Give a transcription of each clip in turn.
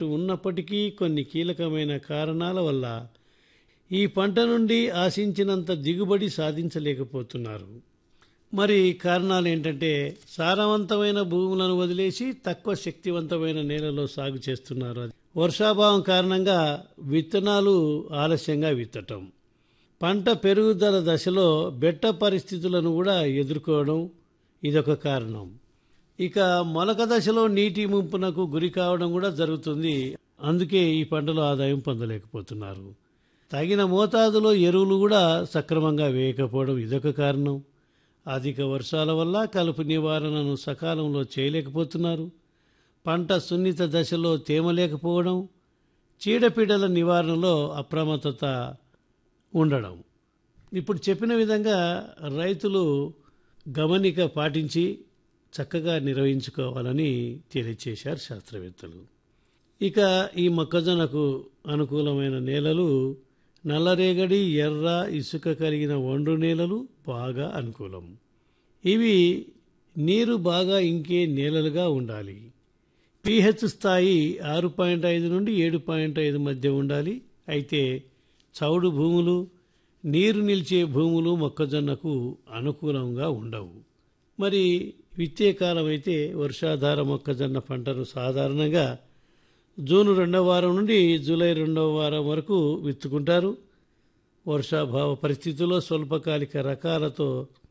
ఉన్నప్పటికీ కొన్ని కీలకమైన కారణాల వల్ల ఈ పంట నుండి ఆశించినంత దిగుబడి సాధించలేకపోతున్నారు మరి కారణాలు ఏంటంటే సారవంతమైన భూములను వదిలేసి తక్కువ శక్తివంతమైన నేలలో సాగు చేస్తున్నారు వర్షాభావం కారణంగా విత్తనాలు ఆలస్యంగా విత్తటం పంట పెరుగుదల దశలో బెట్ట పరిస్థితులను కూడా ఎదుర్కోవడం ఇదొక కారణం ఇక మొలక దశలో నీటి ముంపునకు గురి కావడం కూడా జరుగుతుంది అందుకే ఈ పంటలో ఆదాయం పొందలేకపోతున్నారు తగిన మోతాదులో ఎరువులు కూడా సక్రమంగా వేయకపోవడం ఇదొక కారణం అధిక వర్షాల వల్ల కలుపు నివారణను సకాలంలో చేయలేకపోతున్నారు పంట సున్నిత దశలో తేమ లేకపోవడం చీడపీడల నివారణలో అప్రమత్తత ఉండడం ఇప్పుడు చెప్పిన విధంగా రైతులు గమనిక పాటించి చక్కగా నిర్వహించుకోవాలని తెలియచేశారు శాస్త్రవేత్తలు ఇక ఈ మొక్కజొన్నకు అనుకూలమైన నేలలు నల్లరేగడి ఎర్ర ఇసుక కలిగిన ఒండ్రు నేలలు బాగా అనుకూలం ఇవి నీరు బాగా ఇంకే నేలలుగా ఉండాలి పిహెచ్ స్థాయి ఆరు పాయింట్ ఐదు నుండి ఏడు పాయింట్ ఐదు మధ్య ఉండాలి అయితే చౌడు భూములు నీరు నిలిచే భూములు మొక్కజొన్నకు అనుకూలంగా ఉండవు మరి విత్తే కాలం అయితే వర్షాధార మొక్కజొన్న పంటను సాధారణంగా జూన్ రెండవ వారం నుండి జూలై రెండవ వారం వరకు విత్తుకుంటారు వర్షాభావ పరిస్థితుల్లో స్వల్పకాలిక రకాలతో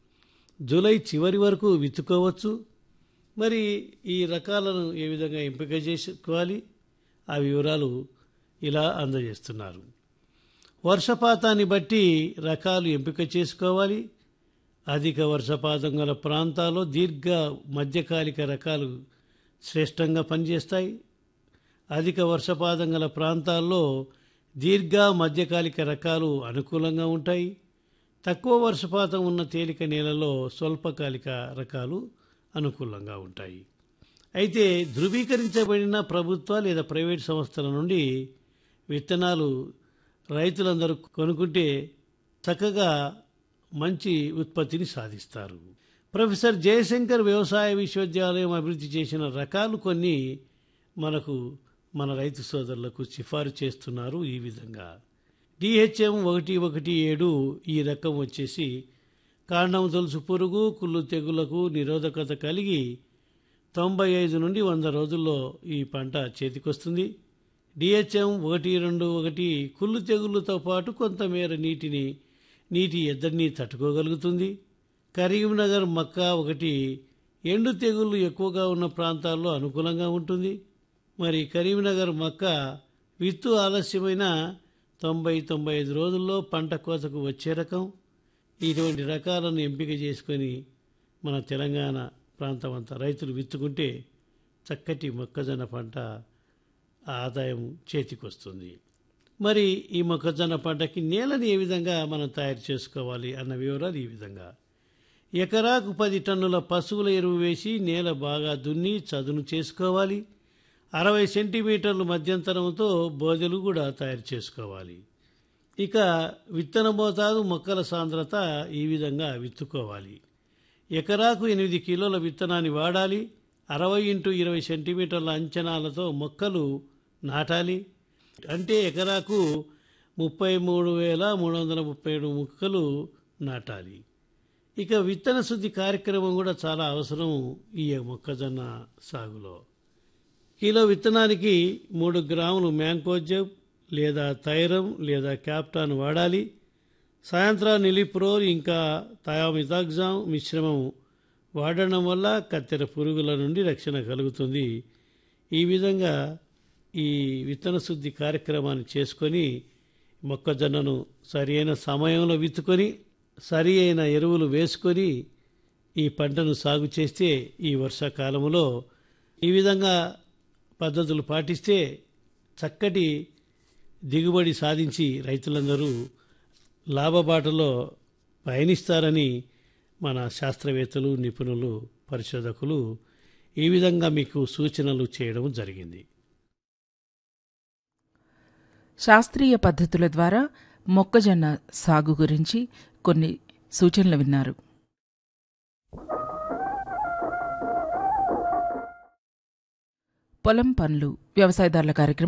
జూలై చివరి వరకు విత్తుకోవచ్చు మరి ఈ రకాలను ఏ విధంగా ఎంపిక చేసుకోవాలి ఆ వివరాలు ఇలా అందజేస్తున్నారు వర్షపాతాన్ని బట్టి రకాలు ఎంపిక చేసుకోవాలి అధిక వర్షపాతం గల ప్రాంతాల్లో దీర్ఘ మధ్యకాలిక రకాలు శ్రేష్టంగా పనిచేస్తాయి అధిక వర్షపాతం గల ప్రాంతాల్లో దీర్ఘ మధ్యకాలిక రకాలు అనుకూలంగా ఉంటాయి తక్కువ వర్షపాతం ఉన్న తేలిక నేలలో స్వల్పకాలిక రకాలు అనుకూలంగా ఉంటాయి అయితే ధృవీకరించబడిన ప్రభుత్వ లేదా ప్రైవేట్ సంస్థల నుండి విత్తనాలు రైతులందరూ కొనుక్కుంటే చక్కగా మంచి ఉత్పత్తిని సాధిస్తారు ప్రొఫెసర్ జయశంకర్ వ్యవసాయ విశ్వవిద్యాలయం అభివృద్ధి చేసిన రకాలు కొన్ని మనకు మన రైతు సోదరులకు సిఫారు చేస్తున్నారు ఈ విధంగా డిహెచ్ఎం ఒకటి ఒకటి ఏడు ఈ రకం వచ్చేసి కాండం తొలుసు పురుగు కుళ్ళు తెగులకు నిరోధకత కలిగి తొంభై ఐదు నుండి వంద రోజుల్లో ఈ పంట చేతికొస్తుంది డిహెచ్ఎం ఒకటి రెండు ఒకటి కుళ్ళు తెగుళ్ళతో పాటు కొంతమేర నీటిని నీటి ఎద్దడిని తట్టుకోగలుగుతుంది కరీంనగర్ మక్కా ఒకటి ఎండు తెగుళ్ళు ఎక్కువగా ఉన్న ప్రాంతాల్లో అనుకూలంగా ఉంటుంది మరి కరీంనగర్ మక్క విత్తు ఆలస్యమైన తొంభై తొంభై ఐదు రోజుల్లో పంట కోతకు వచ్చే రకం ఇటువంటి రకాలను ఎంపిక చేసుకొని మన తెలంగాణ ప్రాంతం అంతా రైతులు విత్తుకుంటే చక్కటి మొక్కజొన్న పంట ఆదాయం చేతికొస్తుంది మరి ఈ మొక్కజొన్న పంటకి నేలని ఏ విధంగా మనం తయారు చేసుకోవాలి అన్న వివరాలు ఈ విధంగా ఎకరాకు పది టన్నుల పశువుల ఎరువు వేసి నేల బాగా దున్ని చదును చేసుకోవాలి అరవై సెంటీమీటర్లు మధ్యంతరంతో బోదెలు కూడా తయారు చేసుకోవాలి ఇక విత్తన మోతాదు మొక్కల సాంద్రత ఈ విధంగా విత్తుకోవాలి ఎకరాకు ఎనిమిది కిలోల విత్తనాన్ని వాడాలి అరవై ఇంటూ ఇరవై సెంటీమీటర్ల అంచనాలతో మొక్కలు నాటాలి అంటే ఎకరాకు ముప్పై మూడు వేల మూడు వందల ముప్పై ఏడు మొక్కలు నాటాలి ఇక విత్తన శుద్ధి కార్యక్రమం కూడా చాలా అవసరం ఈ మొక్కజొన్న సాగులో కిలో విత్తనానికి మూడు గ్రాములు మ్యాంకోజబ్ లేదా థైరం లేదా క్యాప్టాన్ వాడాలి సాయంత్రం నిలిప్రోల్ ఇంకా థయామితాగ్జామ్ మిశ్రమం వాడడం వల్ల కత్తెర పురుగుల నుండి రక్షణ కలుగుతుంది ఈ విధంగా ఈ విత్తన శుద్ధి కార్యక్రమాన్ని చేసుకొని మొక్కజొన్నను సరి అయిన సమయంలో విత్తుకొని సరి అయిన ఎరువులు వేసుకొని ఈ పంటను సాగు చేస్తే ఈ వర్షాకాలంలో ఈ విధంగా పద్ధతులు పాటిస్తే చక్కటి దిగుబడి సాధించి రైతులందరూ లాభబాటలో పయనిస్తారని మన శాస్త్రవేత్తలు నిపుణులు పరిశోధకులు ఈ విధంగా మీకు సూచనలు చేయడం జరిగింది శాస్త్రీయ పద్ధతుల ద్వారా మొక్కజొన్న సాగు గురించి కొన్ని సూచనలు విన్నారు పొలం పనులు వ్యవసాయదారుల కార్యక్రమం